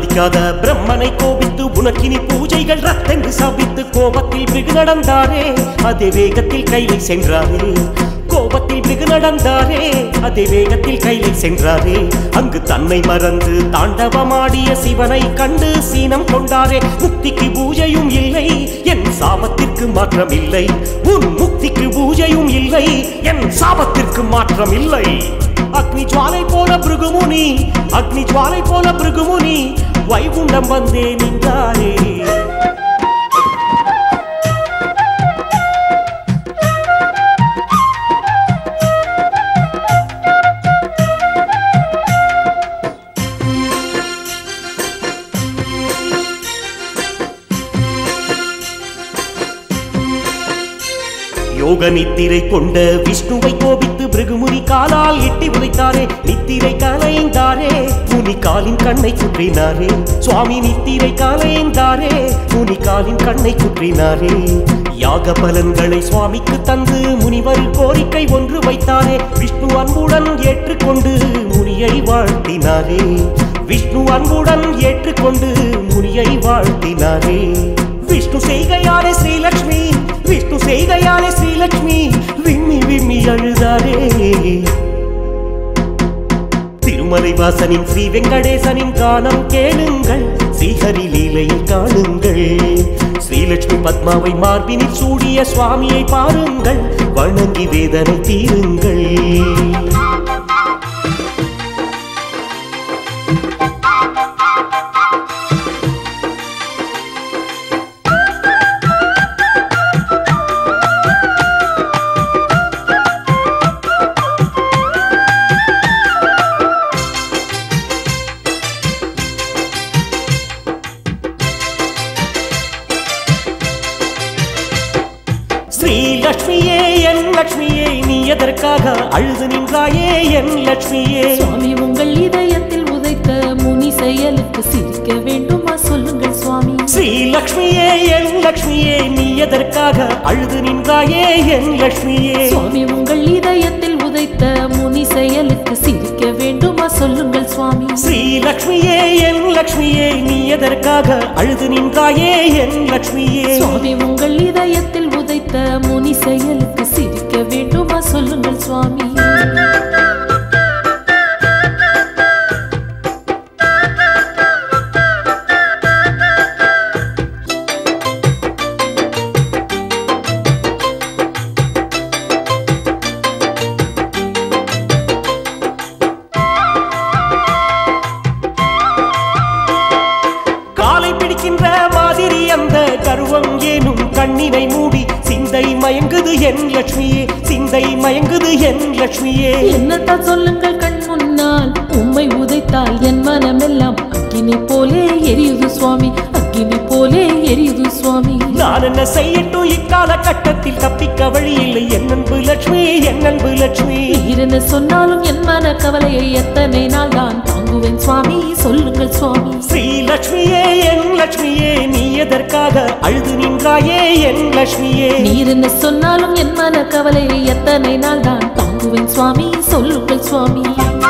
மதிக்காத பிரம்மனை கோபித்து உனக்கினி பூஜைகள் ரத்தென்று சபித்து கோபத்தில் பிகு நடந்தாரே அதே வேகத்தில் கைலை சென்றாரே கோபத்தில் பிகு நடந்தாரே அதே வேகத்தில் கைலை சென்றாரே அங்கு தன்னை மறந்து தாண்டவமாடிய சிவனை கண்டு சீனம் கொண்டாரே முக்திக்கு பூஜையும் இல்லை என் சாபத்திற்கு மாற்றம் இல்லை உன் முக்திக்கு பூஜையும் இல்லை என் சாபத்திற்கு மாற்றம் இல்லை அக்னி ஜுவாலை போல பிருகுமுனி அக்னி ஜுவாலை போல பிருகுமுனி வைகுண்டம் வந்தே நின்றாரே யோக நித்திரை கொண்ட விஷ்ணுவை கோபித்து பிருகுமுனி காலால் எட்டி உதைத்தாரே நித்திரை கலைந்தாரே முனி காலின் கண்ணை குற்றினாரே சுவாமி நித்திரை கலைந்தாரே முனி காலின் கண்ணை குற்றினாரே யாக பலன்களை சுவாமிக்கு தந்து முனிவர் கோரிக்கை ஒன்று வைத்தாரே விஷ்ணு அன்புடன் ஏற்றுக்கொண்டு முனியை வாழ்த்தினாரே விஷ்ணு அன்புடன் ஏற்றுக்கொண்டு முனியை வாழ்த்தினாரே விஷ்ணு செய்கையாலே ஸ்ரீலக்ஷ்மி விஷ்ணு செய்கையாலே ஸ்ரீலக்ஷ்மி விம்மி விம்மி அழுதாரே திருமலை வாசனின் ஸ்ரீ வெங்கடேசனின் கானம் கேளுங்கள் ஸ்ரீஹரி லீலையை காணுங்கள் ஸ்ரீலட்சுமி பத்மாவை மார்பினில் சூடிய சுவாமியை பாருங்கள் வணங்கி வேதனை தீருங்கள் ஸ்ரீலக்ஷ்மியே என் லக்ஷ்மியே நீ எதற்காக அழுது நின்றாயே என் லக்ஷ்மியே சுவாமி உங்கள் இதயத்தில் உதைத்த முனி செயலுக்கு சிரிக்க வேண்டுமா சொல்லுங்கள் சுவாமி ஸ்ரீலக்ஷ்மியே என் லக்ஷ்மியே நீ எதற்காக அழுது நின்றாயே என் லக்ஷ்மியே சுவாமி உங்கள் இதயத்தில் உதைத்த முனி செயலுக்கு சிரிக்க வேண்டுமா சொல்லுங்கள் சுவாமி ஸ்ரீலக்ஷ்மியே என் லக்ஷ்மியே நீ எதற்காக அழுது நின்றாயே என் லக்ஷ்மியே சுவாமி உங்கள் இதயத்தில் உதைத்த முனி செயலுக்கு சிரிக்க வேண்டுமா சொல்லுங்கள் சுவாமி காலை பிடிக்கின்ற மாதிரி அந்த கருவம் ஏனும் கண்ணினை மூடி சிந்தை மயங்குது என் லக்ஷ்மியே சிந்தை மயங்குது என் லக்ஷ்மியே என்னத்தான் சொல்லுங்கள் கண் முன்னால் உம்மை உதைத்தால் என் மனமெல்லாம் அக்கினி போலே எரியுது சுவாமி அக்கினி போலே எரியுது சுவாமி நான் என்ன செய்யட்டும் இக்கால கட்டத்தில் தப்பிக்க வழி இல்லை என் அன்பு லட்சுமி என் அன்பு லட்சுமி நீர் என்ன சொன்னாலும் என் மன கவலையை எத்தனை நாள் தான் தாங்குவேன் சுவாமி சொல்லுங்கள் சுவாமி ஸ்ரீலக்ஷ்மியே என் லட்சுமியே நீ எதற்காக அழுது நின்றாயே என் லட்சுமியே நீர் என்ன சொன்னாலும் என் மன கவலையை எத்தனை நாள் தான் தாங்குவேன் சுவாமி சொல்லுங்கள் சுவாமி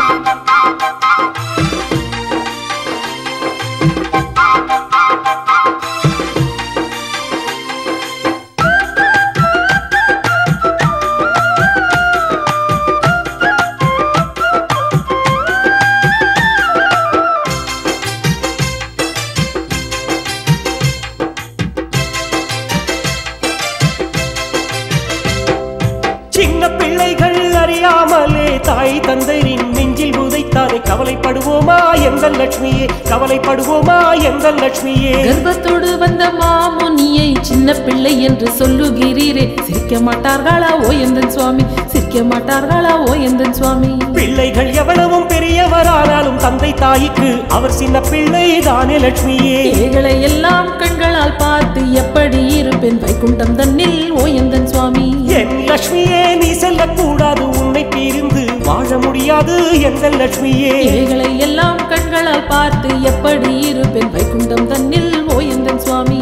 சின்ன பிள்ளைகள் அறியாமலே தாய் தந்தையின் நெஞ்சில் உதைத்தாலே கவலைப்படுவோமா எந்த லட்சுமியே கவலைப்படுவோமா எந்த லட்சுமியே கர்ப்பத்தோடு வந்த மாமுனியை சின்ன பிள்ளை என்று சொல்லுகிறீரே சிரிக்க மாட்டார்களா ஓ எந்தன் சுவாமி சிரிக்க மாட்டார்களா ஓ எந்தன் சுவாமி பிள்ளைகள் எவ்வளவும் பெரியவரானாலும் தந்தை தாய்க்கு அவர் சின்ன பிள்ளை தானே லட்சுமியே ஏகளை எல்லாம் கண்களால் பார்த்து எப்படி இருப்பேன் வைகுண்டம் தன்னில் ஓ எந்தன் சுவாமி என் லட்சுமியே நீ செல்லக்கூடாது உன்னை பிரிந்து வாழ முடியாது எந்த லட்சுமியே ஏகளை எல்லாம் கண்களால் பார்த்து எப்படி இருப்பேன் வைகுண்டம் தன்னில் ஓ எந்தன் சுவாமி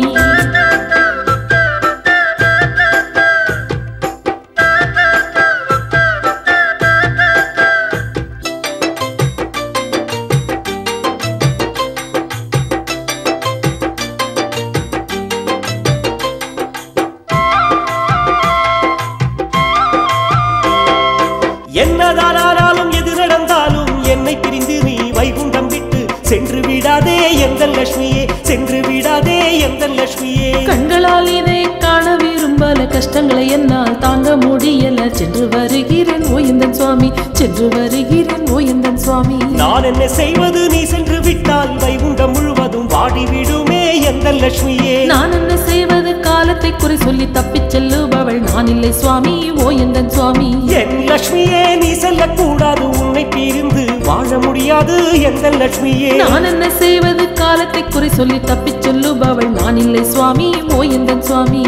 எந்த லட்சுமியே சென்று விடாதே எந்த லட்சுமியே கண்களால் இதை காண விரும்பல கஷ்டங்களை என்னால் தாங்க முடியல சென்று வருகிறேன் ஓயந்தன் சுவாமி சென்று வருகிறேன் ஓயந்தன் சுவாமி நான் என்ன செய்வது நீ சென்று விட்டால் வைகுண்டம் முழுவதும் வாடிவிடுமே எந்த லட்சுமியே நான் என்ன செய்வது காலத்தை குறை சொல்லி தப்பிச் செல்லுபவள் நான் இல்லை சுவாமி ஓயந்தன் சுவாமி என் லட்சுமியே நீ செல்லக்கூடாது உன்னை பிரிந்து வாழ முடியாது எந்த லட்சுமியே நான் என்ன செய்வது காலத்தை குறை சொல்லி தப்பிச் சொல்லுபவள் நான் இல்லை சுவாமி ஓயந்தன் சுவாமி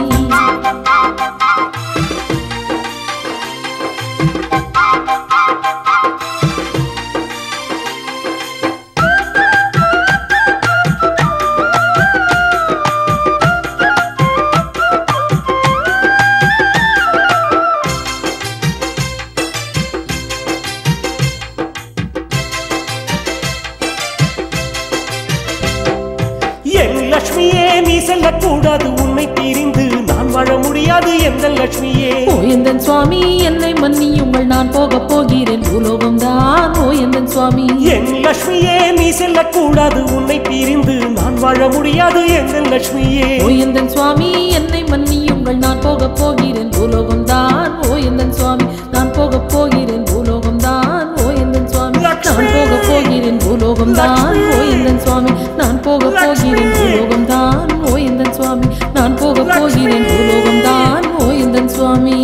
என் லட்சுமியே நீ செல்லக்கூடாது உன்னை பிரிந்து நான் வாழ முடியாது எந்த லட்சுமியே ஓயந்தன் சுவாமி என்னை மன்னியுங்கள் நான் போக போகிறேன் பூலோகம் தான் ஓயந்தன் சுவாமி என் லட்சுமியே நீ செல்லக்கூடாது உன்னை பிரிந்து நான் வாழ முடியாது எந்த லட்சுமியே ஓயந்தன் சுவாமி என்னை மன்னியுங்கள் நான் போக போகிறேன் பூலோகம் தான் ஓயந்தன் சுவாமி நான் போக போகிறேன் பூலோகம் தான் ஓயந்தன் சுவாமி நான் போக போகிறேன் பூலோகம் தான் ஓயந்தன் சுவாமி நான் போக போகிறேன் பூலோகம் தான் ஓயந்தன் சுவாமி நான் போக போகிறேன் பூலோகம் தான் ஓயந்தன் சுவாமி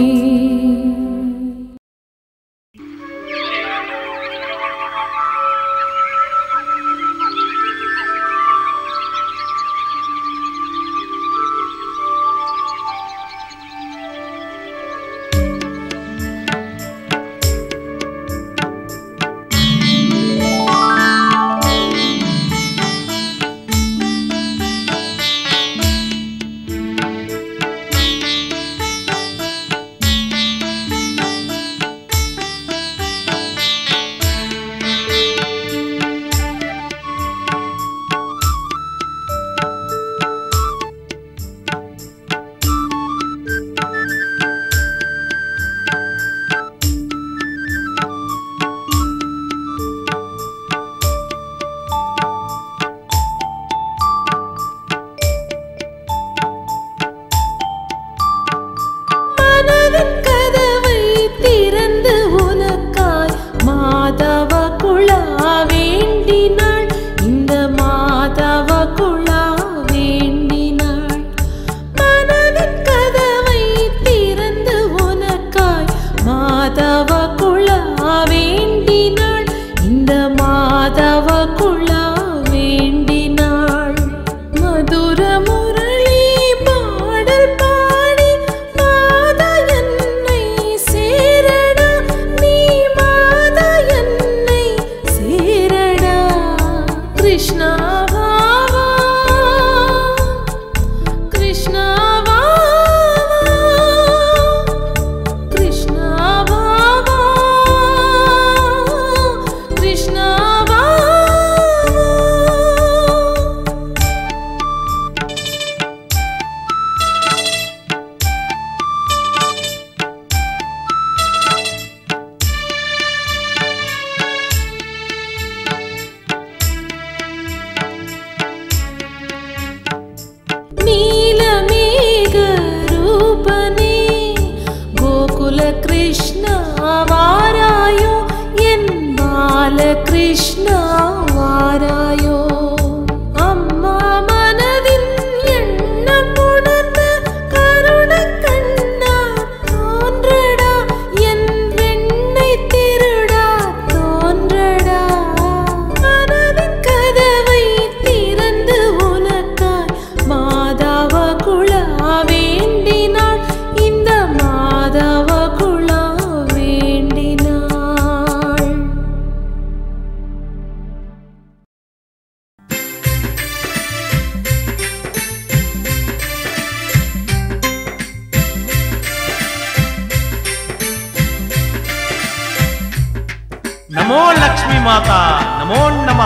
மனதின் கதவை திறந்து உனக்காய் மாதவ குழா வேண்டினாள் இந்த மாதவ குழா வேண்டினாள் மனதின் கதவை திறந்து உனக்காய் மாதவ குழா வேண்டினாள் இந்த மாதவ குழா வேண்டினாள் மதுர முரளி பாடல் பாடி மாதா என்னை சேரடா நீ மாதா என்னை சேரடா கிருஷ்ணா வாவா கிருஷ்ணா வாவா கிருஷ்ணா வாவா கிருஷ்ணா வாவா நீலமேக ரூபனே கோகுல கிருஷ்ணா வாராயோ என் பால கிருஷ்ணா வாராயோ அம்மா மனதின் எண்ணம் உணர்ந்த கருண கண்ணா தோன்றடா என் வெண்ணை திருடா தோன்றடா மனதின் கதவை திறந்து உனக்காய் மாதாவ குழா வேண்டினாள் இந்த மாதாவ குழா வேண்டினாள் నమో లక్ష్మీ మాత నమో నమ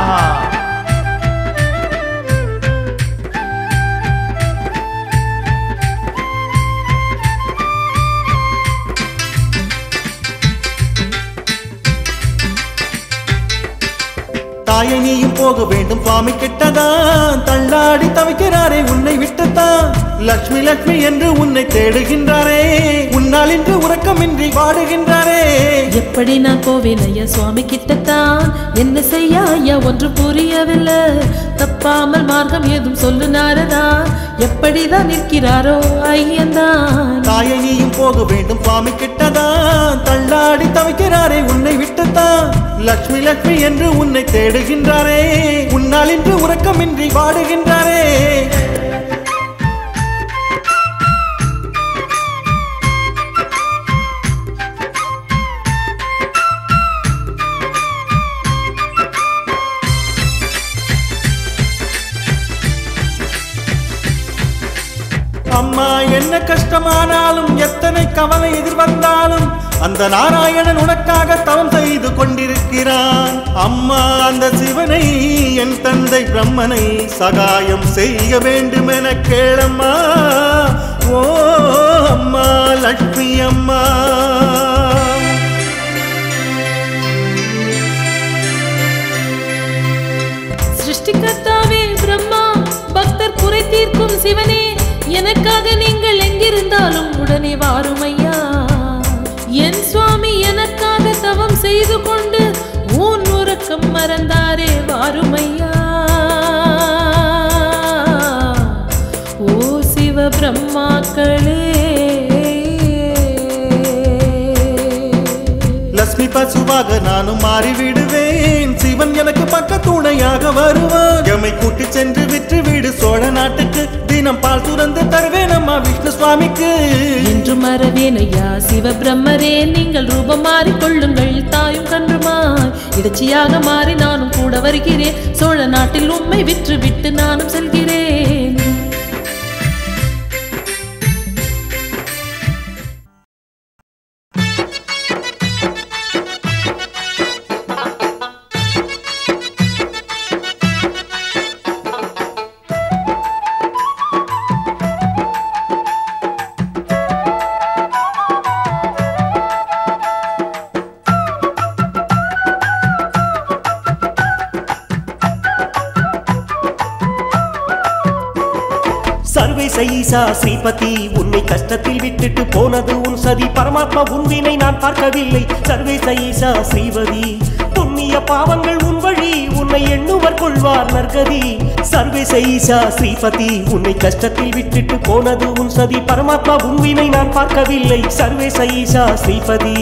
தாயை நீயும் போக போக வேண்டும் சுவாமி கிட்டதான் தள்ளாடி தவிக்கிறாரே உன்னை விட்டுத்தான் லக்ஷ்மி லக்ஷ்மி என்று உன்னை தேடுகின்றாரே உன்னால் இன்று உறக்கமின்றி வாடுகின்றாரே எப்படி நான் போவேன் ஐயா சுவாமி கிட்டத்தான் என்ன செய்ய ஐயா ஒன்று புரியவில்லை தப்பாமல் மார்க்கம் ஏதும் சொல்லு நாரதா எப்படிதான் நிற்கிறாரோ ஐயன்தான் தாயை நீயும் போக வேண்டும் சுவாமி கிட்டதான் தள்ளாடி தவிக்கிறாரே உன்னை விட்டுத்தான் லக்ஷ்மி லக்ஷ்மி என்று உன்னை தேடுகின்றாரே உன்னால் இன்று உறக்கமின்றி வாடுகின்றாரே அம்மா என்ன கஷ்டமானாலும் எத்தனை கவலை எதிர்வந்தாலும் அந்த நாராயணன் உனக்காக தவம் செய்து கொண்டிருக்கிறான் அம்மா அந்த சிவனை என் தந்தை பிரம்மனை சகாயம் செய்ய வேண்டும் என கேளம்மா ஓ அம்மா லட்சுமி அம்மா சிருஷ்டிகர்த்தாவே பிரம்மா பக்தர் குறை தீர்க்கும் சிவனே எனக்காக நீங்கள் எங்கிருந்தாலும் உடனே வாரும் ஐயா என் சுவாமி எனக்காக தவம் செய்து கொண்டு ஊன் உறக்கம் மறந்தாரே வாரும் ஐயா ஓ சிவ பிரம்மாக்களே லட்சுமி பசுவாக நானும் மாறிவிடுவேன் சிவன் எனக்கு பக்க துணையாக வருவான் எமை கூட்டி சென்று விற்று வீடு சோழ நாட்டுக்கு தினம் பால் சுரந்து தருவேன் அம்மா விஷ்ணு சுவாமிக்கு என்று மறவேன் ஐயா சிவபிரம்மரே நீங்கள் ரூபம் மாறிக்கொள்ளுங்கள் தாயும் கன்றுமாய் இடச்சியாக மாறி நானும் கூட வருகிறேன் சோழ நாட்டில் உம்மை விற்று விட்டு நானும் செல்கிறேன் சர்வே சைசா ஸ்ரீபதி உன்னை கஷ்டத்தில் விட்டுட்டு போனது உன் சதி பரமாத்மா உன்வினை நான் பார்க்கவில்லை சர்வே சைசா ஸ்ரீபதி புண்ணிய பாவங்கள் உன் வழி உன்னை எண்ணுவர் கொள்வார் நற்கதி சர்வே சைசா ஸ்ரீபதி உன்னை கஷ்டத்தில் விட்டுட்டு போனது உன் சதி பரமாத்மா உன்வினை நான் பார்க்கவில்லை சர்வே சைசா ஸ்ரீபதி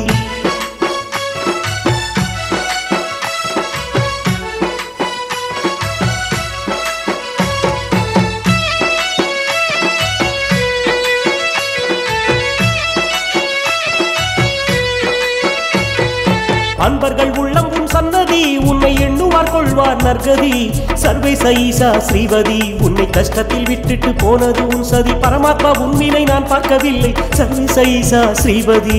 அன்பர்கள் உள்ளம் உன் சன்னதி உன்னை எண்ணுவார் கொள்வார் நற்கதி சர்வே சைசா ஸ்ரீவதி உன்னை கஷ்டத்தில் விட்டுட்டு போனது உன் சதி பரமாத்மா உன்வினை நான் பார்க்கவில்லை சர்வே சைசா ஸ்ரீவதி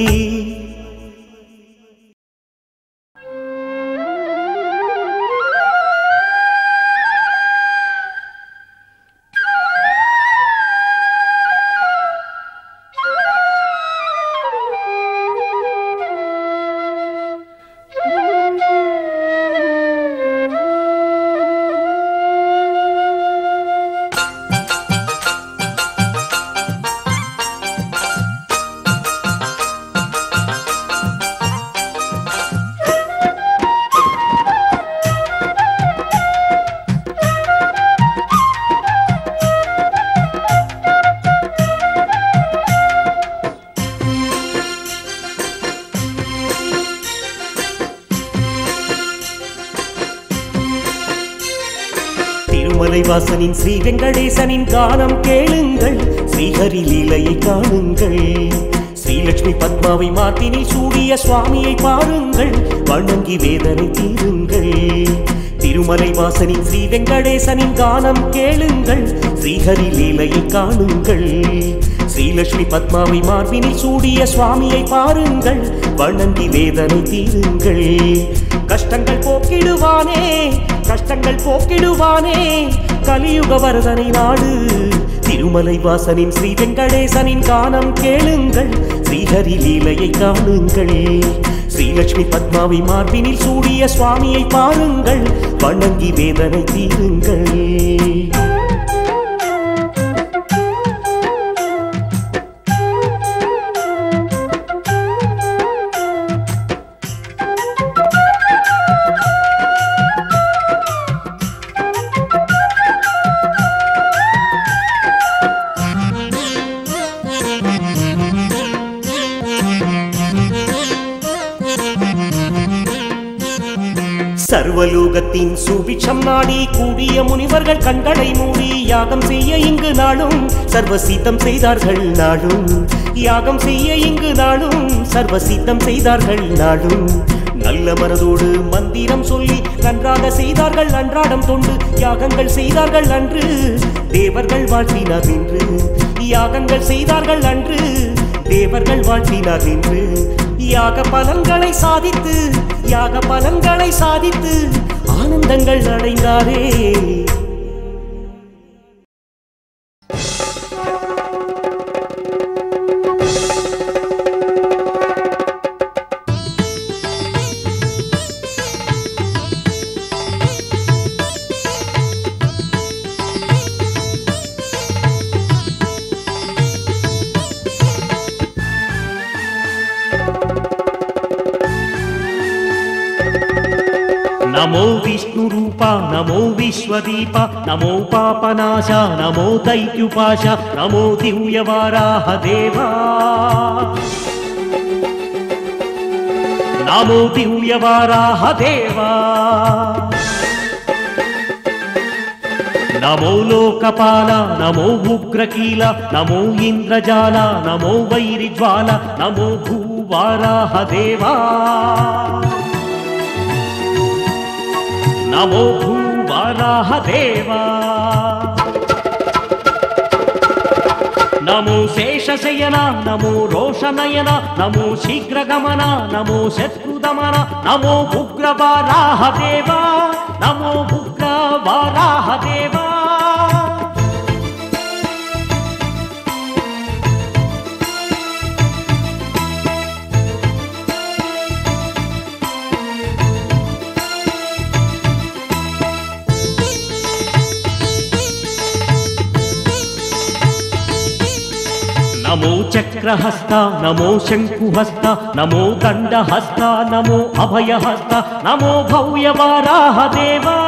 திருமலை வாசனின் ஸ்ரீ வெங்கடேசனின் கானம் கேளுங்கள் ஸ்ரீஹரி லீலையை காணுங்கள் ஸ்ரீலட்சுமி பத்மாவை மாத்தினில் சூடிய சுவாமியை பாருங்கள் வணங்கி வேதனை தீருங்கள் திருமலை வாசனின் ஸ்ரீ வெங்கடேசனின் கானம் கேளுங்கள் ஸ்ரீஹரி லீலையை காணுங்கள் ஸ்ரீலட்சுமி பத்மாவை மார்பினில் சூடிய சுவாமியை பாருங்கள் வணங்கி வேதனை தீருங்கள் கஷ்டங்கள் போக்கிடுவானே கஷ்டங்கள் போக்கிடுவானே கலியுக வரதனை நாடு திருமலை வாசனின் ஸ்ரீ வெங்கடேசனின் கானம் கேளுங்கள் ஸ்ரீஹரி லீலையை காணுங்கள் ஸ்ரீ ஸ்ரீலக்ஷ்மி பத்மாவை மார்பினில் சூடிய சுவாமியை பாருங்கள் வணங்கி வேதனை தீருங்கள் சர்வலோகத்தின் சுபிட்சம் நாடி கூடிய முனிவர்கள் கண்களை மூடி யாகம் செய்ய இங்கு நாளும் சர்வசித்தம் செய்தார்கள் நாளும் யாகம் செய்ய இங்கு நாளும் சர்வசித்தம் செய்தார்கள் நாளும் நல்ல மனதோடு மந்திரம் சொல்லி நன்றாக செய்தார்கள் அன்றாடம் தொண்டு யாகங்கள் செய்தார்கள் அன்று தேவர்கள் வாழ்த்தினார் என்று யாகங்கள் செய்தார்கள் அன்று தேவர்கள் வாழ்த்தினார் என்று யாக பலன்களை சாதித்து யாக பலன்களை சாதித்து ஆனந்தங்கள் அடைந்தாரே నమో విష్ణు రూప నమో విశ్వదీప నమో పాపనాశ నమో దైత్యుపాశ నమో దివ్యవారాహ దేవా నమో దివ్యవారాహ దేవా నమో లోకపాల నమో ఉగ్రకీల నమో ఇంద్రజాల నమో వైరిజ్వాల నమో భూవారాహ దేవా నమో భూవారాహ దేవా నమో శేషశయన నమో రోషనయన నమో శీఘ్రగమన నమో శత్రుదమన నమో ఉగ్రవారాహ దేవా నమో ఉగ్రవారాహ దేవా నమో చక్రహస్త నమో శంకుహస్త నమో దండహస్త నమో అభయహస్త నమో భవ్యవారాహ దేవా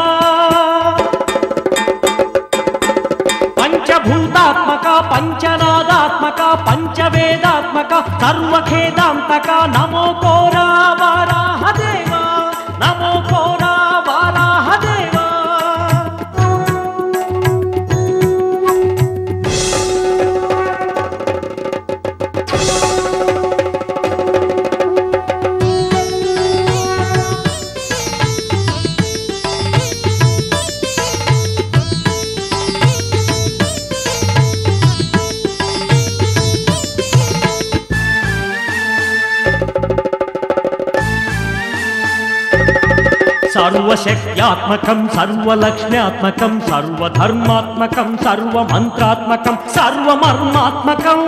పంచభూతాత్మక పంచనాదాత్మక పంచవేదాత్మక సర్వఖేదాంతక నమో కోరా వారాహ దేవా నమో కోరా వారాహ దేవా సర్వశక్త్యాత్మకం సర్వలక్ష్మ్యాత్మకం సర్వధర్మాత్మకం సర్వమంత్రాత్మకం సర్వమర్మాత్మకం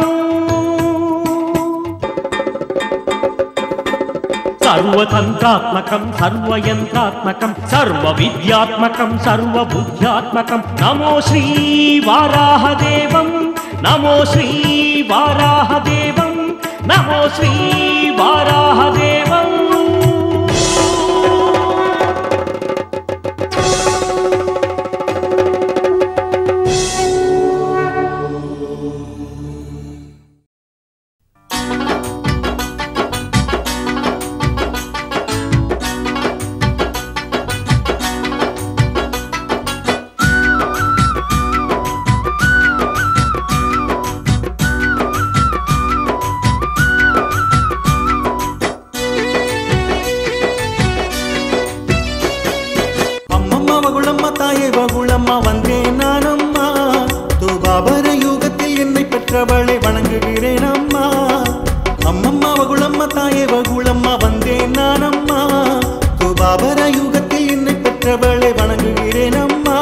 సర్వతంత్రాత్మకం సర్వయంత్రాత్మకం సర్వవిద్యాత్మకం సర్వబుద్ధ్యాత్మకం నమో శ్రీ వారాహదేవం నమో శ్రీ వారాహదేవం నమో శ్రీ వారాహదేవం அம்மம்மா வகுளம்மா தாயே வகுளம்மா வந்தேன் நானம்மா தூபாபர யுகத்தில் என்னை பெற்றவளை வணங்குகிறேன் அம்மா அம்மம்மா வகுளம்மா தாயே வகுளம்மா வந்தேன் நானம்மா தூபாபர யுகத்தில் என்னை பெற்றவளை வணங்குகிறேன் அம்மா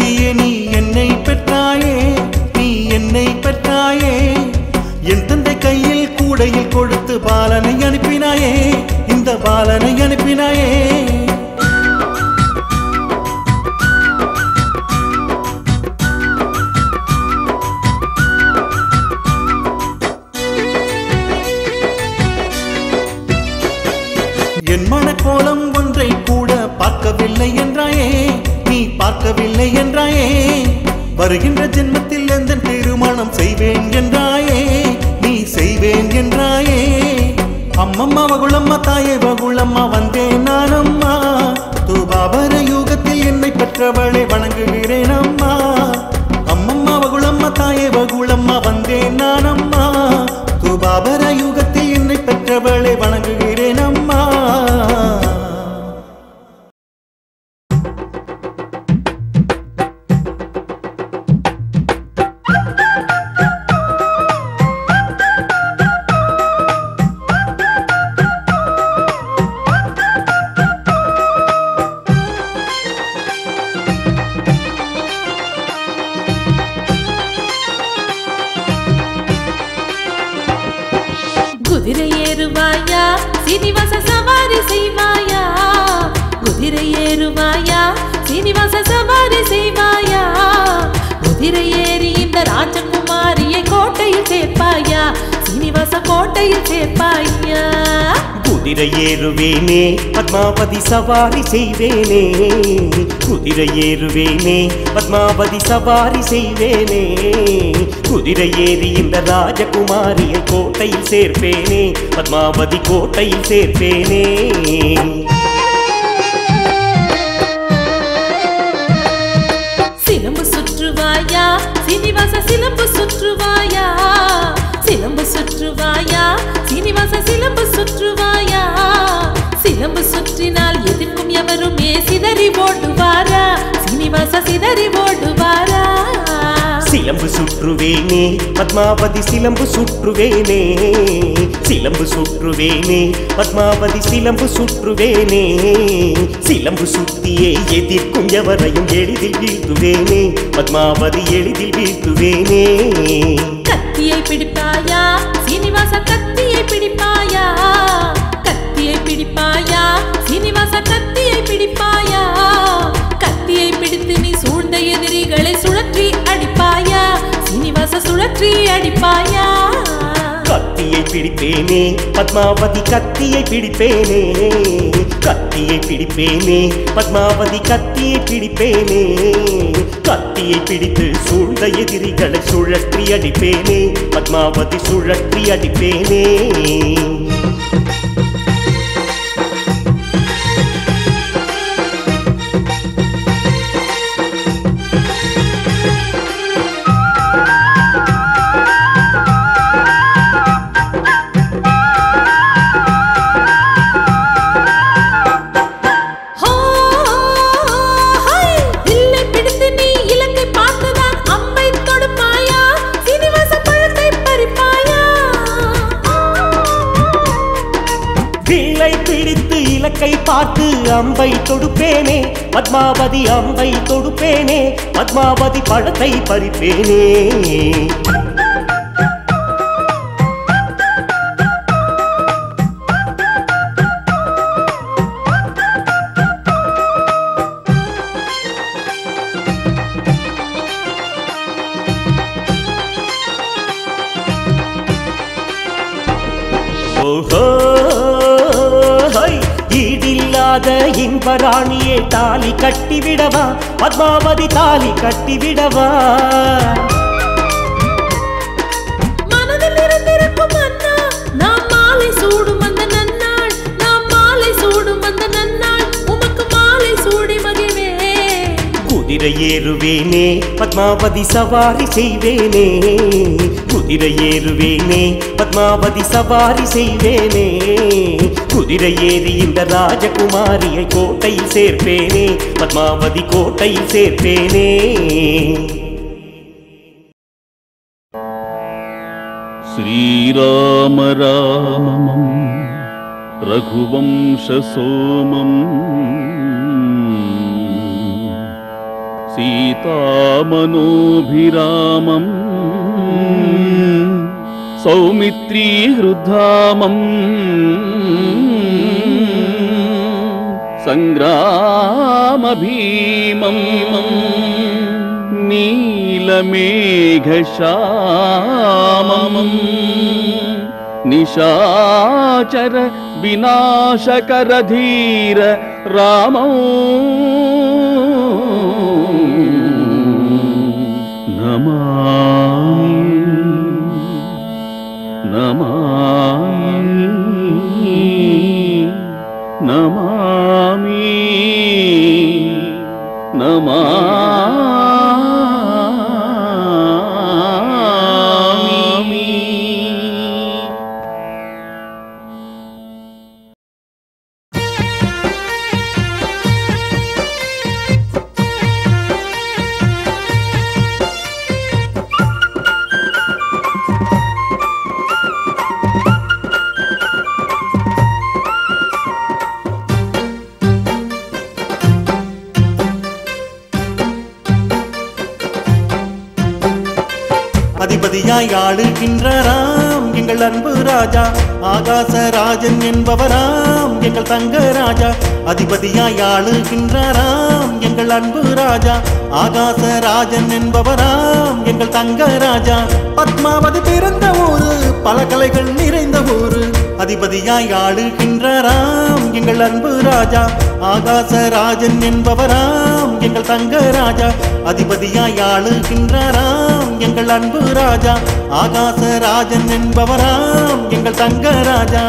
சதியே நீ என்னை பெற்றாயே நீ என்னை பெற்றாயே என் தந்தை கையில் கூடையில் கொடுத்து பாலனை அனுப்பினாயே இந்த பாலனை அனுப்பினாயே என் மனக்கோலம் ஒன்றை கூட பார்க்கவில்லை என்றாயே நீ பார்க்கவில்லை என்றாயே வருகின்ற ஜென்மத்தில் எந்த திருமணம் செய்வேன் என்றாயே நீ செய்வேன் என்றாயே அம்மம்மா வகுளம்மா தாயே வகுளம்மா வந்தேன் நான் அம்மா தூபாபர யுகத்தில் என்னை பெற்றவளை வணங்குகிறேன் அம்மா அம்மம்மா வகுளம்மா தாயே வகுளம்மா வந்தேன் நான் அம்மா தூபாபர யுகத்தில் என்னை பெற்றவளை வணங்குகிறேன் அம்மா குதிரை ஏறுவாயா சீனிவாச சவாரி செய்வாயா குதிரை ஏறுவாயா சீனிவாச சவாரி செய்வாயா குதிரை ஏறி இந்த ராஜகுமாரியை கோட்டையில் சேர்ப்பாயா சீனிவாச கோட்டையில் சேர்ப்பாயா குதிரை ஏறுவேனே பத்மாவதி சவாரி செய்வேனே குதிரை ஏறுவேனே பத்மாவதி சவாரி செய்வேனே குதிரை ஏறி இந்த ராஜகுமாரியை கோட்டையில் சேர்ப்பேனே பத்மாவதி கோட்டையில் சேர்ப்பேனே சிலம்பு சுற்றுவாயா சீனிவாச சிலம்பு சுற்றுவாயா சிலம்பு சுற்றுவாயா சீனிவாச சிலம்பு சுற்றுவாயா சிலம்பு சுற்றினால் எதிர்க்கும் எவருமே சிதறி ஓடுவாரா சீனிவாச சிதறி ஓடுவாரா சிலம்பு சுற்றுவேனே பத்மாவதி சிலம்பு சுற்றுவேனே சிலம்பு சுற்றுவேனே பத்மாவதி சிலம்பு சுற்றுவேனே சிலம்பு சுத்தியே எதிர்க்கும் எவரையும் எளிதில் வீழ்த்துவேனே பத்மாவதி எளிதில் வீழ்த்துவேனே கத்தியை பிடிப்பாயா சீனிவாச கத்தியை பிடிப்பாயா கத்தியை பிடிப்பாயா சீனிவாச கத்தியை பிடிப்பாயா கத்தியை பிடித்து நீ சூழ்ந்த எதிரிகளை சுழற்றி அடிப்பாயா சீனிவாச சுழற்றி அடிப்பாயா கத்தியை பிடிப்பேனே பத்மாவதி கத்தியை பிடிப்பேனே கத்தியை பிடிப்பேனே பத்மாவதி கத்தியை பிடிப்பேனே கத்தியை பிடித்து சூழ்ந்த எதிரிகளை சுழற்றி அடிப்பேனே பத்மாவதி சுழற்றி அடிப்பேனே ஹோ, ஹை! வில்லை பிடித்து நீ இலக்கை பார்த்துதான் அம்பை தொடுப்பாயா சீனிவாச பழத்தை பறிப்பாயா வில்லை பிடித்து இலக்கை பார்த்து அம்பை தொடுப்பேனே பத்மாவதி அம்பை தொடுப்பேனே பத்மாவதி பழத்தை பறிப்பேனே ஓஹோ ஹை, ஈடில்லாத இன்பராணியே தாலி கட்டிவிடவா பத்மாவதி தாலி கட்டிவிடவா மனதில் இருந்திருக்கும் அண்ணா நாம் மாலை சூடும் அந்த நன்னாள் நாம் மாலை சூடும் அந்த நன்னாள் உமக்கு மாலை சூடி மகிழ்வே குதிரை ஏறுவேனே பத்மாவதி சவாரி செய்வேனே குதிரை ஏறுவேனே பத்மாவதி சவாரி செய்வேனே குதிரை ஏறி இந்த ராஜகுமாரியை கோட்டையில் சேர்ப்பேனே பத்மாவதி கோட்டையில் சேர்ப்பேனே श्रीराम रामम् रघुवंशसोमम् सीतामनोभिरामम् सौमित्रीहृद्धामम् सङ्ग्रामभीमम् नीलमेघश्यामम् निशाचर विनाशकरधीर रामौ नमामि नमामि नमामि नमामि அதிபதியாய் ஆளுகின்றாராம் எங்கள் அன்பு ராஜா ஆகாச ராஜன் என்பவராம் எங்கள் தங்க ராஜா அதிபதியாய் ஆளுகின்றாராம் எங்கள் அன்பு ராஜா ஆகாச ராஜன் என்பவராம் எங்கள் தங்க ராஜா பத்மாவதி பிறந்த ஊரு பல கலைகள் நிறைந்த ஊரு அதிபதியாய் ஆளுகின்றாராம் எங்கள் அன்பு ராஜா ஆகாச ராஜன் என்பவராம் எங்கள் தங்க ராஜா அதிபதியாய் ஆளுகின்றாராம் எங்கள் அன்பு ராஜா ஆகாச ராஜன் என்பவராம் எங்கள் தங்க ராஜா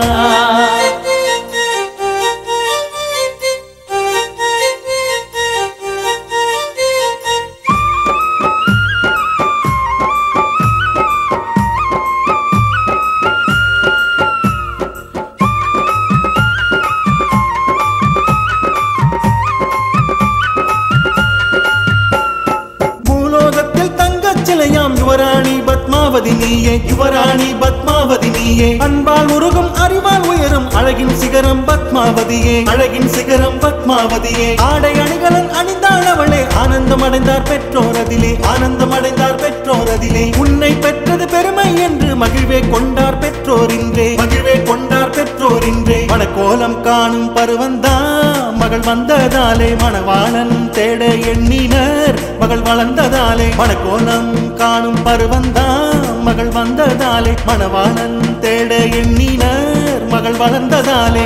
பூலோகத்தில் தங்கச் சிலையாம் யுவராணி பத்மாவதி நீயே யுவராணி பத்மாவதி நீயே அன்பால் உருகும் அறிவால் உயரும் அழகின் சிகரம் பத்மாவதியே அழகின் சிகரம் பத்மாவதியே ஆடை அணிகலன் அணிந்தாள் அவளே ஆனந்தம் அடைந்தார் பெற்றோர் அதிலே ஆனந்தம் அடைந்தார் பெற்றோர் அதிலே உன்னை பெற்றது பெருமை என்று மகிழ்வே கொண்டார் பெற்றோர் இன்றே மகிழ்வே கொண்டார் பெற்றோர் இன்றே மணக்கோலம் காணும் பருவந்தா மகள் வந்ததாலே மணவாளன் தேட எண்ணினர் மகள் வளர்ந்ததாலே மணக்கோலம் காணும் பருவந்தா மகள் வந்ததாலே மணவாளன் தேட எண்ணினர் மகள் வளர்ந்ததாலே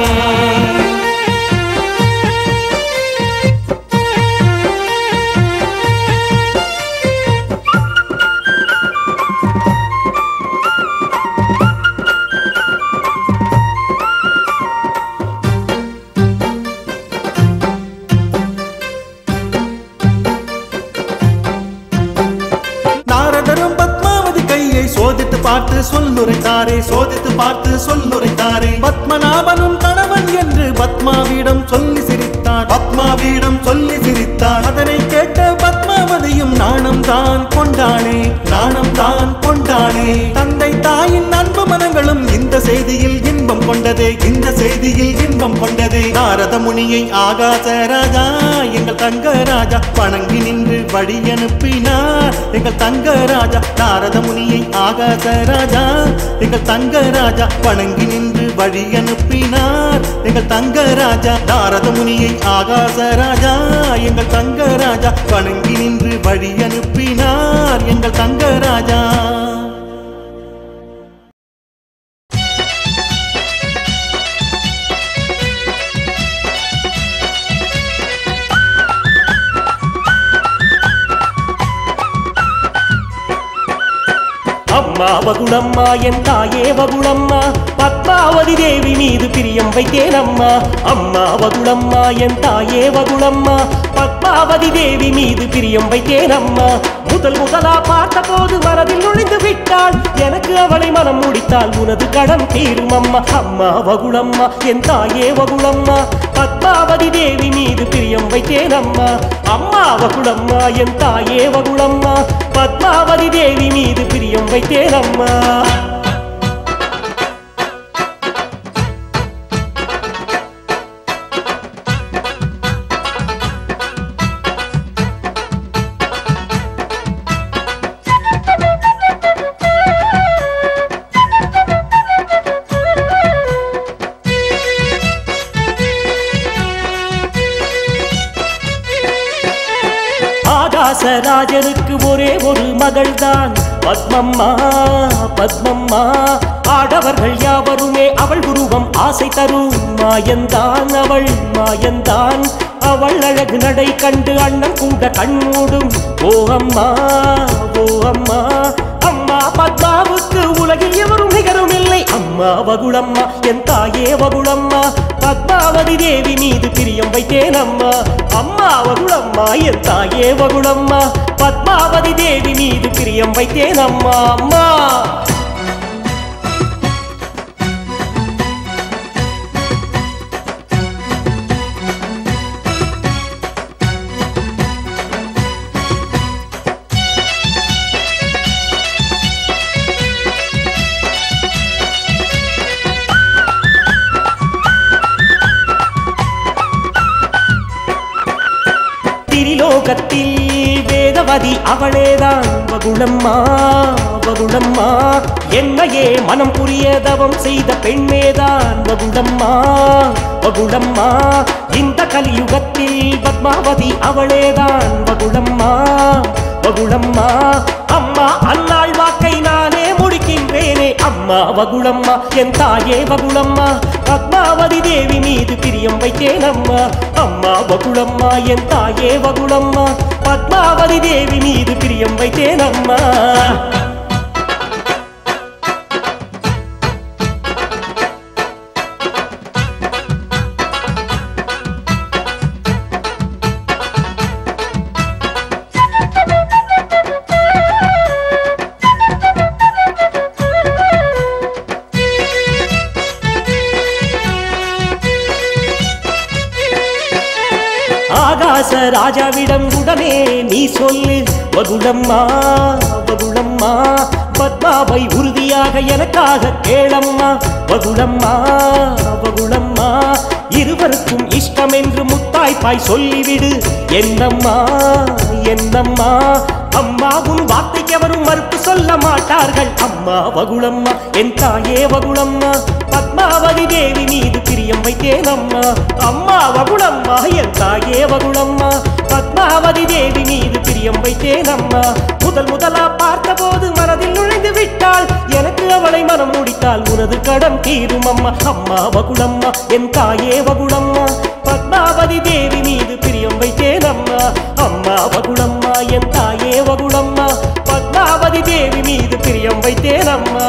நாரதரும் பத்மாவதி கையை சோதித்து பார்த்து சொல்லுரைத்தாரே சோதித்து பார்த்து சொல்லுரைத்தாரே பத்மநாபனும் கணவன் என்று பத்மாவிடம் சொல்லி சிரித்தார் பத்மாவிடம் சொல்லி சிரித்தார் அதனை கேட்ட பத்மாவதியும் நாணம் தான் கொண்டாளே நாணம் தான் கொண்டாளே தந்தை தாயின் அன்பு மனங்களும் இந்த செய்தியில் இன்பம் கொண்டதே இந்த செய்தியில் இன்பம் கொண்டதே நாரத முனியை ஆகாச ராஜா எங்கள் தங்க ராஜா வணங்கி நின்று வழி அனுப்பினார் எங்கள் தங்க ராஜா நாரத முனியை ஆகாச ராஜா எங்கள் தங்க ராஜா வணங்கி நின்று வழி அனுப்பினார் எங்கள் தங்க ராஜா நாரத முனியை ஆகாச ராஜா எங்கள் தங்க ராஜா வணங்கி நின்று வழி அனுப்பினார் எங்கள் தங்க ராஜா அம்மா வகுணம்மா என் தாயே வகுணம்மா பத்மாவதி தேவி மீது பிரியம் வைத்தேன் அம்மா அம்மா வகுணம்மா என் தாயே வகுணம்மா பத்மாவதி தேவி மீது பிரியம் வைத்தேன் அம்மா முதல் முதலா பார்த்த போது மனதில் நுழைந்து விட்டாள் எனக்கு அவளை மனம் முடித்தால் உனது கடன் தீரும் அம்மா அம்மா வகுணம்மா என் தாயே வகுணம்மா பத்மாவதி தேவி மீது பிரியம் வைத்தேன் அம்மா அம்மா வகுணம்மா என் தாயே வகுணம்மா பத்மாவதி தேவி மீது பிரியம் வைத்தேன் அம்மா ராஜனுக்கு ஒரே ஒரு மகள்தான் பத்மம்மா பத்மம்மா ஆடவர்கள் யாவருமே அவள் உருவம் ஆசை தரும் மாயந்தான் அவள் மாயந்தான் அவள் அழகு நடை கண்டு அண்ணன் கூட கண்மூடும் ஓ அம்மா ஓ அம்மா அம்மா பத்மாவுக்கு உலகில் எவரும் நிகரும் இல்லை அம்மா வகுளம்மா என் தாயே வகுளம்மா பத்மாவதி தேவி மீது பிரியம் வைத்தேன் அம்மா அம்மா வகுளம்மா என் தாயே வகுளம்மா பத்மாவதி தேவி மீது பிரியம் வைத்தேன் அம்மா அம்மா திரிலோகத்தில் வேதவதி அவளேதான் வகுளம்மா வகுளம்மா என்னையே மனம் புரிய தவம் செய்த பெண்ணேதான் வகுளம்மா வகுளம்மா இந்த கலியுகத்தில் பத்மாவதி அவளேதான் வகுளம்மா வகுளம்மா அம்மா அன்னாள் வாக்கை நானே முடிக்கின்றேனே அம்மா வகுளம்மா என் தாயே வகுளம்மா பத்மாவதி தேவி மீது பிரியம் வைத்தேன் அம்மா அம்மா வகுளம்மா என் தாயே வகுளம்மா பத்மாவதி தேவி மீது பிரியம் வைத்தேன் அம்மா ஆகாச ராஜாவிடம் உடனே நீ சொல்லு வகுளம்மா வகுளம்மா பத்மாவை உறுதியாக எனக்காக கேளம்மா வகுளம்மா வகுளம்மா இருவருக்கும் இஷ்டம் என்று முத்தாய்ப்பாய் சொல்லிவிடு என்னம்மா என்னம்மா அம்மா உன் வார்த்தைக்கு எவரும் மறுப்பு சொல்ல மாட்டார்கள் அம்மா வகுளம்மா என் தாயே வகுளம்மா பத்மாவதி தேவி மீது பிரியம் வைத்தேன் அம்மா அம்மா வகுளம்மா என் தாயே வகுளம்மா பத்மாவதி தேவி மீது பிரியம் வைத்தேன் அம்மா முதல் முதலா பார்த்தபோது மனதில் நுழைந்து விட்டாள் எனக்கு அவளை மனம் முடித்தால் உனது கடன் தீரும் அம்மா அம்மா வகுளம்மா என் தாயே வகுளம்மா பத்மாவதி தேவி மீது பிரியம் வைத்தேன் அம்மா அம்மா வகுளம்மா என் தாயே வகுளம்மா பத்மாவதி தேவி மீது பிரியம் வைத்தேன் அம்மா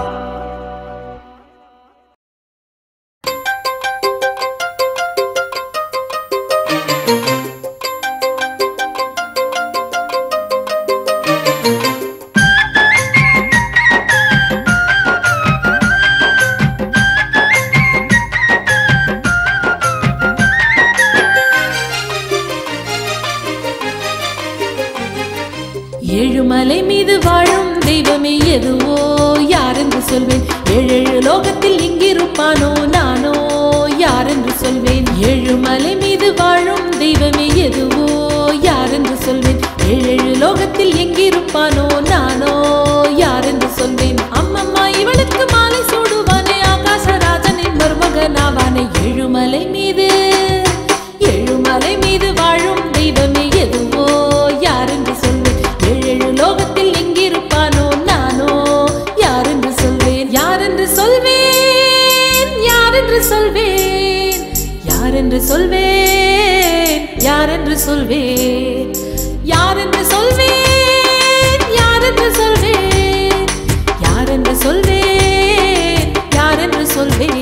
ஏழுமலை மீது வாழும் தெய்வமே எதுவோ யாரென்று சொல்வேன் ஏழேழு லோகத்தில் இங்கிருப்பானோ நானோ யாரென்று சொல்வேன் ஏழுமலை மீது வாழும் தெய்வமே எதுவோ யாரென்று சொல்வேன் ஏழேழு லோகத்தில் எங்கிருப்பானோ நானோ யாரென்று சொல்வேன் அம்மம்மா இவளுக்கு மாலை சூடுவானே ஆகாசராஜனின் மருமகனாவானே ஏழுமலை மீது ஏழுமலை மீது வாழும் தெய்வமே எதுவோ யாரென்று சொல்வேன் ஏழேழு லோகத்தில் எங்கிருப்பானோ நானோ யாரென்று சொல்வேன் யாரென்று சொல்வேன் யாரென்று சொல்வேன் யாரென்று சொல்வேன் யாரென்று சொல்வேன் யாரென்று சொல்வேன் யாரென்று சொல்வேன் யாரென்று சொல்வேன் யாரென்று சொல்வேன்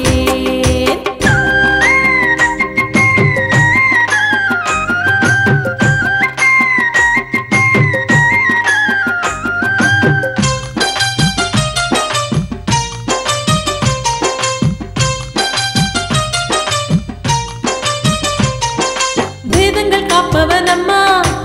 வேதங்கள் காப்பவன் அம்மா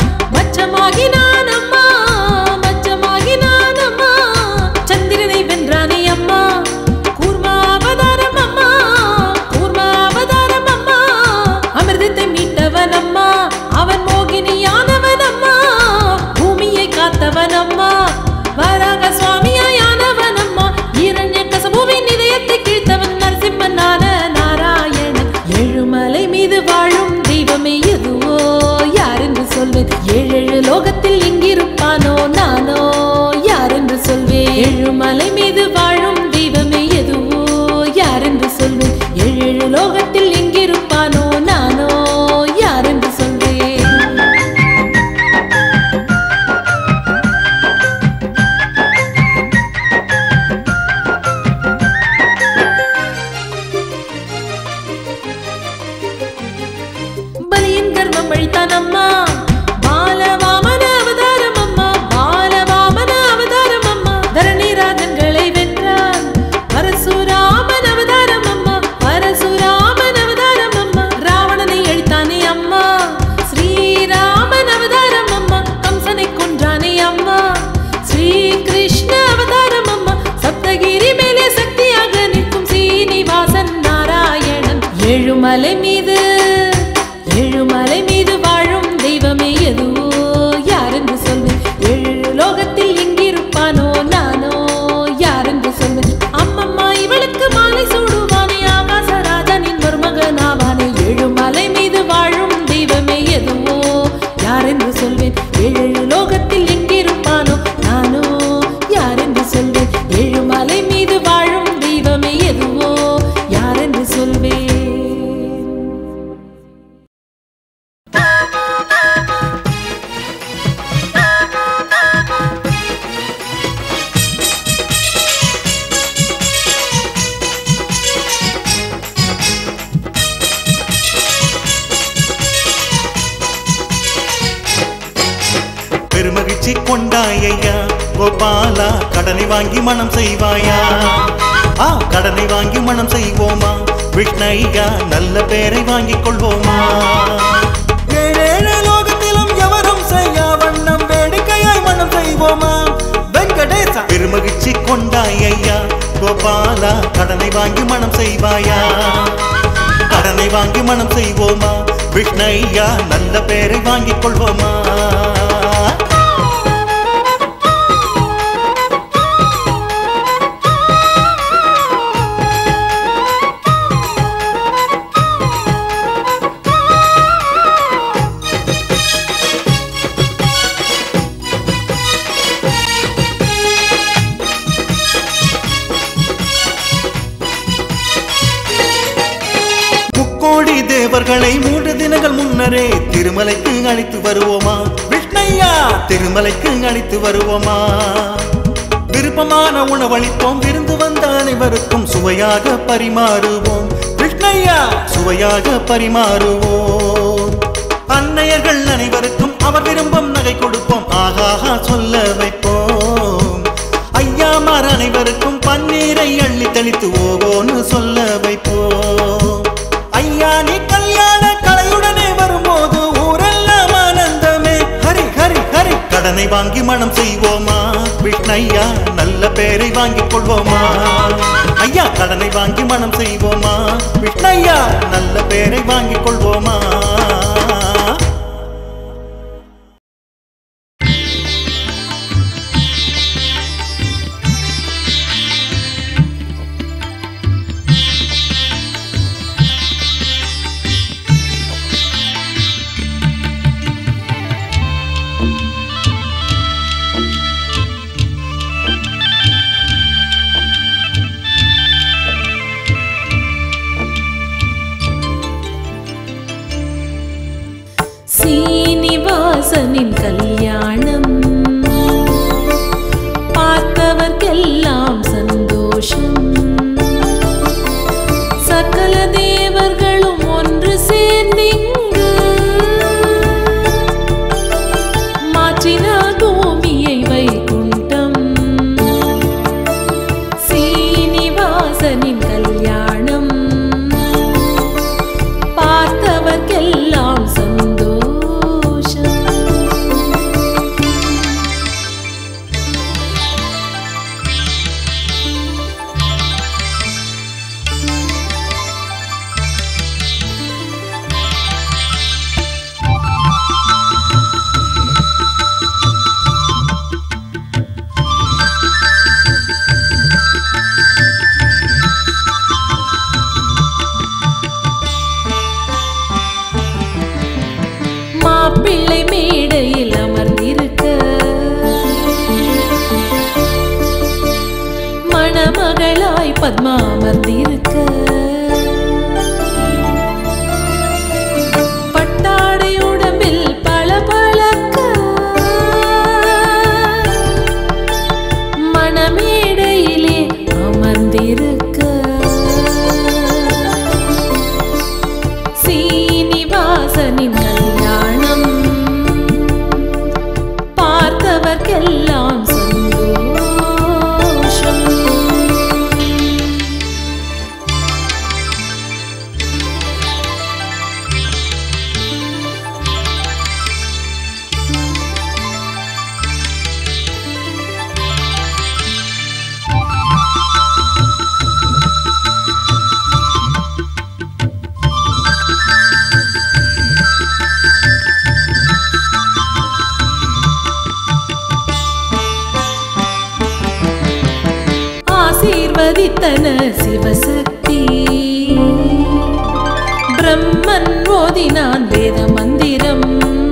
லோகத்தில் எங்கிருப்பானோ நானோ யாரென்று சொல்வேன் அம்மம்மா இவளுக்கு மாலை சூடுவானே ஆகாசராஜனின் மருமகனாவானே ஏழு மலை மீது வாழும் தெய்வமே எதுவோ யாரென்று சொல்வேன் ஏழு லோகத்தில் எங்கிருப்பானோ நானோ யாரென்று சொல்வேன் ஏழு மலை மீது வாழும் தெய்வமே எதுவோ யாரென்று சொல்வேன் பெருமகிழ்ச்சி கொண்டாயையா கோபாலா கடனை வாங்கி மனம் செய்வாயா ஆ கடனை வாங்கி மனம் செய்வோமா விஷ்ணையா நல்ல பேரை வாங்கிக் கொள்வோமா ஏழேழு லோகத்திலும் எவரும் செய்யா வண்ணம் வேடிக்கையாய் மனம் செய்வோமா வெங்கடேசா பெருமகிழ்ச்சி கொண்டாயையா கோபாலா கடனை வாங்கி மனம் செய்வாயா கடனை வாங்கி மனம் செய்வோமா விஷ்ணையா நல்ல பேரை வாங்கிக் கொள்வோமா முக்கோடி தேவர்களை மூன்று தினங்கள் முன்னரே திருமலைக்கு அழைத்து வருவோமா விஷ்ணையா திருமலைக்கு அழைத்து வருவோமா விருப்பமான உணவளிப்போம் விருந்து வந்த அனைவருக்கும் சுவையாக பரிமாறுவோம் விஷ்ணையா சுவையாக பரிமாறுவோம் அன்னையர்கள் அனைவருக்கும் அவர் விரும்பும் நகை கொடுப்போம் ஆகாஹா சொல்ல வைப்போம் ஐயாமார் அனைவருக்கும் பன்னீரை அள்ளி தெளித்து ஓவோன்னு சொல்ல வைப்போம் ஐயா நீ கல்யாண கலையுடனே வரும்போது ஊரெல்லாம் ஆனந்தமே ஹரி ஹரி ஹரி கடனை வாங்கி மனம் செய்வோமா விஷ்ணையா நல்ல பேரை வாங்கிக் கொள்வோமா ஐயா கடனை வாங்கி மனம் செய்வோமா விஷ்ணையா நல்ல பேரை வாங்கிக் கொள்வோமா சீனிவாசனின் கல்யாணம் பார்த்தவர்க்கெல்லாம் சந்தோஷம் சகல தேவர்களும் ஒன்று சேர்ந்திங்கு மாற்றினார் பூமியை வைகுண்டம் சீனிவாசனின் கல்யாணம் பார்த்தவர்க்கெல்லாம் சந்தோஷம் மாப்பிள்ளை மேடையில் அமர்ந்திருக்க மணமகளாய் பத்மா அமர்ந்திருக்க பட்டாடை உடம்பில் பளபளக்க மணமேடையிலே அமர்ந்திருக்க சீனிவாசனின் கல்யாணம் பார்த்தவர்க்கெல்லாம் சந்தோஷம் பதித்தன சிவசக்தி பிரம்மன் ஓதினான் வேத மந்திரம்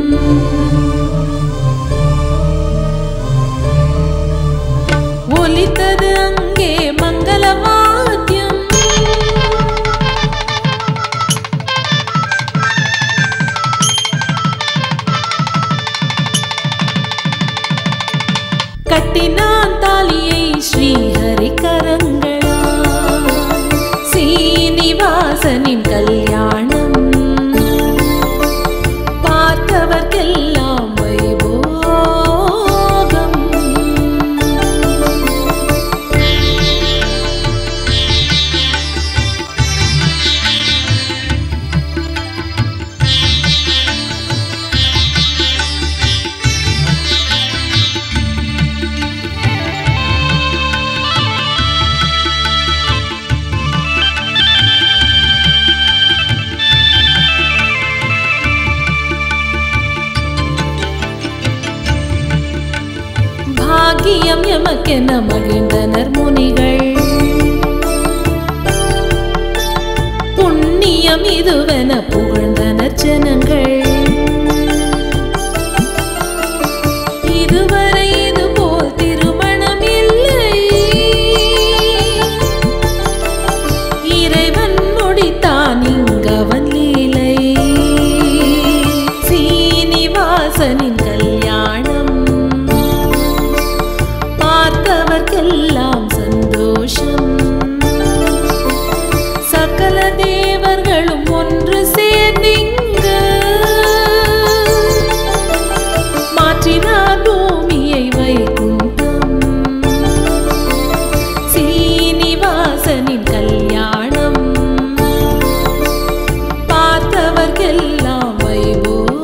ஒலித்தது அங்கே மங்கள வாத்தியம் கட்டினான் தாலியை ஸ்ரீஹரி கரங்களா சீனிவாசனின் கல்யாணம் பார்த்தவர்க்கெல்லாம் வைபோகம் பாக்கியம் எமக்கென மகிழ்ந்தனர் முனிகள் புண்ணியம் இதுவென புகழ்ந்தனர் ஜனங்கள் இதுவரை இதுபோல் திருமணம் இல்லை இறைவன் முடித்தான் இங்கவன் லீலை சீனிவாசனின் கல்யாணம் பார்த்தவர்க்கெல்லாம் சந்தோஷம் சகல தேவர்களும் ஒன்று சேர்ந்திங்க மாற்றினார் பூமியை வைகுண்டம் சீனிவாசனின் கல்யாணம் பார்த்தவர்க்கெல்லாம் வைபோகம்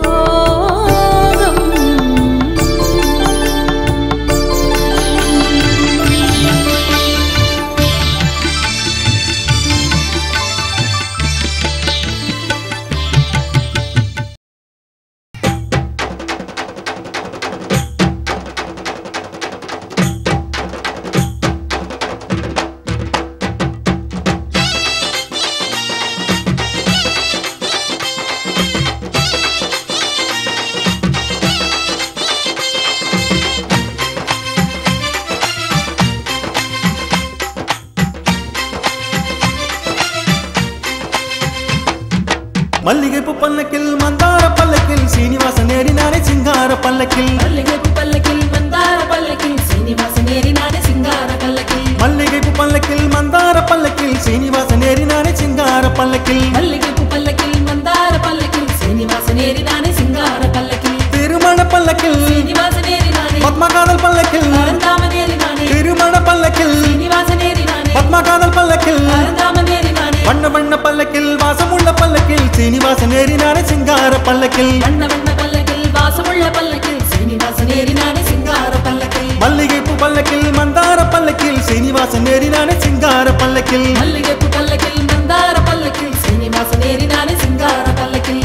மல்லிகைப்பூ பல்லக்கில் மந்தார பல்லக்கில் சீனிவாசன் ஏறினானே சிங்கார பல்லக்கில் பல்லக்கில் பல்லக்கில் மந்தார பல்லக்கில் சீனிவாசன் ஏறினானே சிங்கார பல்லக்கில் மல்லிகைப்பூ பல்லக்கில் மந்தார பல்லக்கில் சீனிவாசன் ஏறினானே சிங்கார பல்லக்கில் மல்லிகைப்பூ பல்லக்கில் மந்தார பல்லக்கில் சீனிவாசன் ஏறினானே சிங்கார பல்லக்கில் திருமண பல்லக்கில் சீனிவாசன் ஏறினானே பத்மகாதல் பல்லக்கில் பரந்தாமன் ஏறினானே திருமண பல்லக்கில் சீனிவாசன் ஏறினானே பத்மகாதல் பல்லக்கில் பரந்தாமன் ஏறினானே வண்ண வண்ண பல்லக்கில் வாசமுள்ள பல்லக்கில் சீனிவாசன் ஏறினானே சிங்கார பல்லக்கில் வண்ண வண்ண பல்லக்கில் வாசமுள்ள பல்லக்கில் சீனிவாசன் ஏறினானே சிங்கார பல்லக்கில் மல்லிகைப்பூ பல்லக்கில் மந்தார பல்லக்கில் சீனிவாசன் ஏறினானே சிங்கார பல்லக்கில் மல்லிகைப்பூ பல்லக்கில் மந்தார பல்லக்கில் சீனிவாசன் ஏறினானே சிங்கார பல்லக்கில்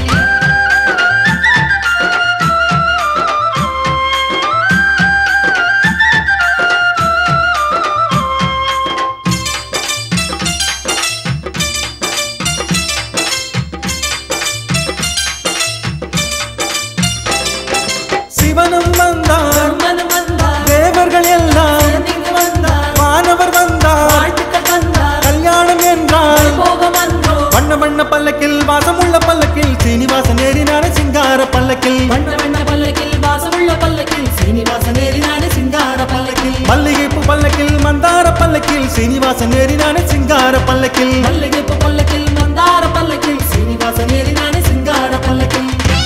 சிவனும் வந்தார் கர்மனும் வந்தார் தேவர்கள் எல்லாம் சேர்ந்திங்கு வந்தார் வானவர் வந்தார் வாழ்த்துக்கள் வந்தார் கல்யாணம் என்றார் போகம் வந்தோ வண்ண வண்ண பல்லக்கில் வாசமுள்ள பல்லக்கில் சீனிவாசன் ஏறினானே சிங்கார பல்லக்கில் வண்ண வண்ண பல்லக்கில் வாசமுள்ள பல்லக்கில் சீனிவாசன் ஏறினானே சிங்கார பல்லக்கில் மல்லிகைப்பூ பல்லக்கில் மந்தார பல்லக்கில் சீனிவாசன் ஏறினானே சிங்கார பல்லக்கில் மல்லிகைப்பூ பல்லக்கில் மந்தார பல்லக்கில் சீனிவாசன் ஏறினானே சிங்கார பல்லக்கில்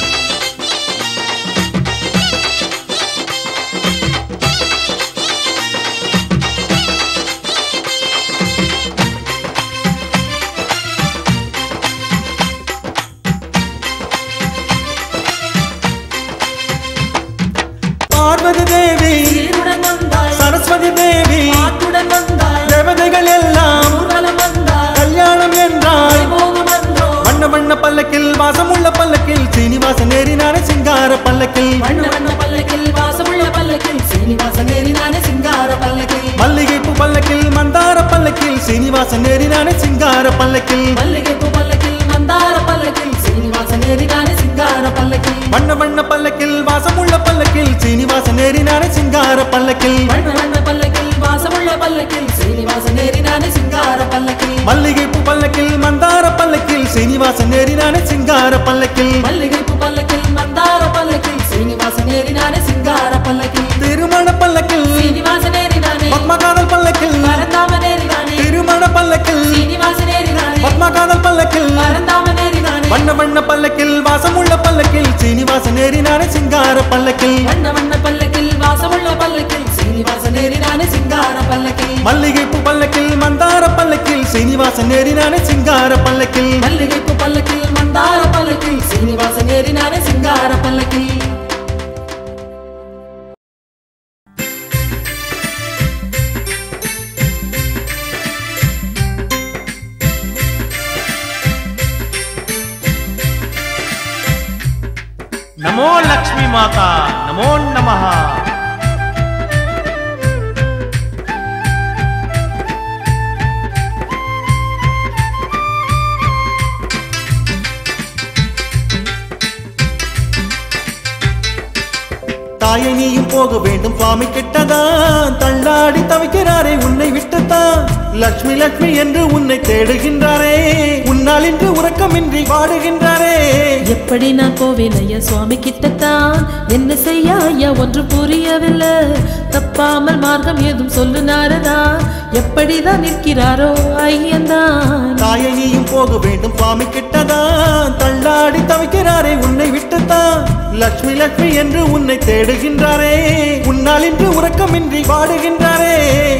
பார்வதி தேவி சீருடன் வந்தாள் சரஸ்வதி தேவி பாட்டுடன் வந்தாள் தேவதைகள் எல்லாம் ஊர்வலம் வந்தாள் கல்யாணம் என்றார் சீனிவாசன் ஏறினானே சிங்கார பல்லக்கில் மல்லிகைப்பூ பல்லக்கில் மந்தார பல்லக்கில் சீனிவாசன் ஏறினானே சிங்கார பல்லக்கில் வண்ண வண்ண பல்லக்கில் வாசமுள்ள பல்லக்கில் சீனிவாசன் ஏறினானே சிங்கார பல்லக்கில் வண்ண வண்ண பல்லக்கில் வாசமுள்ள பல்லக்கில் சீனிவாசன் ஏறினானே சிங்கார பல்லக்கில் மல்லிகைப்பூ பல்லக்கில் மந்தார பல்லக்கில் சீனிவாசன் ஏறினானே சிங்கார பல்லக்கில் மல்லிகைப்பூ பல்லக்கில் மந்தார பல்லக்கில் சீனிவாசன் ஏறினானே சிங்கார பல்லக்கில் திருமண பல்லக்கில் சீனிவாசன் ஏறினானே பத்மகாதல் பல்லக்கில் பரந்தாமன் ஏறினானே திருமண பல்லக்கில் சீனிவாசன் ஏறினானே பத்மகாதல் பல்லக்கில் பரந்தாமன் ஏறினானே வண்ண வண்ண பல்லக்கில் வாசமுள்ள பல்லக்கில் சீனிவாசன் ஏறினானே சிங்கார பல்லக்கில் வண்ண வண்ண பல்லக்கில் வாசமுள்ள பல்லக்கில் சீனிவாசன் ஏறினானே சிங்கார பல்லக்கில் மல்லிகைப்பூ பல்லக்கில் மந்தார பல்லக்கில் சீனிவாசன் ஏறினானே சிங்கார பல்லக்கில் மல்லிகைப்பூ பல்லக்கில் மந்தார பல்லக்கில் சீனிவாசன் ஏறினானே சிங்கார பல்லக்கில் नमो लक्ष्मी माता नमो नमः தாயை நீயும் போக வேண்டும் சுவாமி கிட்டதான் தள்ளாடி தவிக்கிறாரே உன்னை விட்டுத்தான் லக்ஷ்மி லக்ஷ்மி என்று உன்னை தேடுகின்றாரே உன்னால் இன்று உறக்கமின்றி வாடுகின்றாரே எப்படி நான் போவேன் ஐயா சுவாமி கிட்டத்தான் என்ன செய்ய ஐயா ஒன்று புரியவில்லை தப்பாமல் மார்க்கம் ஏதும் சொல்லு நாரதா எப்படிதான் நிற்கிறாரோ ஐயன்தான் தாயை நீயும் போக வேண்டும் சுவாமி கிட்டதான் தள்ளாடி தவிக்கிறாரே உன்னை விட்டுத்தான் லக்ஷ்மி லக்ஷ்மி என்று உன்னை தேடுகின்றாரே உன்னால் இன்று உறக்கமின்றி வாடுகின்றாரே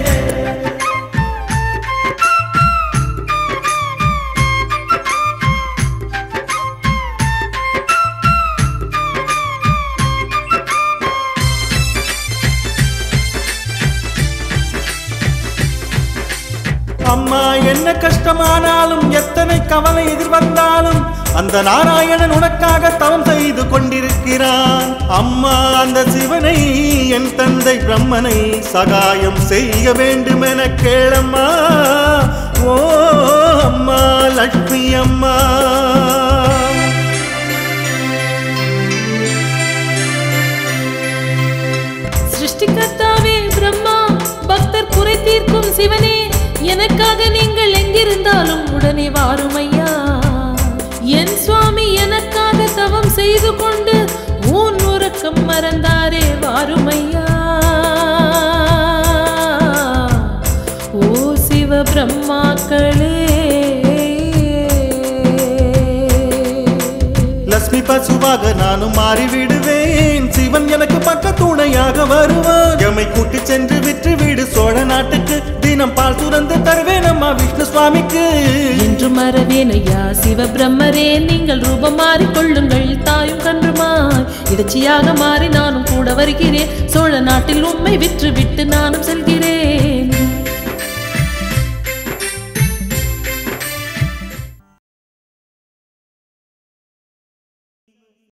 அம்மா என்ன கஷ்டமானாலும் எத்தனை கவலை எதிர்வந்தாலும் அந்த நாராயணன் உனக்காக தவம் செய்து கொண்டிருக்கிறான் அம்மா அந்த சிவனை என் தந்தை பிரம்மனை சகாயம் செய்ய வேண்டும் என கேளம்மா ஓ அம்மா லட்சுமி அம்மா சிருஷ்டிகர்த்தாவே பிரம்மா பக்தர் குறை தீர்க்கும் சிவனே எனக்காக நீங்கள் எங்கிருந்தாலும் உடனே வாரும் ஐயா என் சுவாமி எனக்காக தவம் செய்து கொண்டு ஊன் உறக்கம் மறந்தாரே வாரும் ஐயா ஓ சிவ பிரம்மாக்களே லட்சுமி பசுவாக நானும் மாறிவிடுவேன் சிவன் எனக்கு பக்க துணையாக வருவான் எமை கூட்டி சென்று விற்று வீடு சோழ நாட்டுக்கு தினம் பால் சுரந்து தருவேன் அம்மா விஷ்ணு சுவாமிக்கு என்று மறவேன் ஐயா சிவபிரம்மரே நீங்கள் ரூபம் மாறிக்கொள்ளுங்கள் தாயும் கன்றுமாய் இடச்சியாக மாறி நானும் கூட வருகிறேன் சோழ நாட்டில் உம்மை விற்று விட்டு நானும் செல்கிறேன்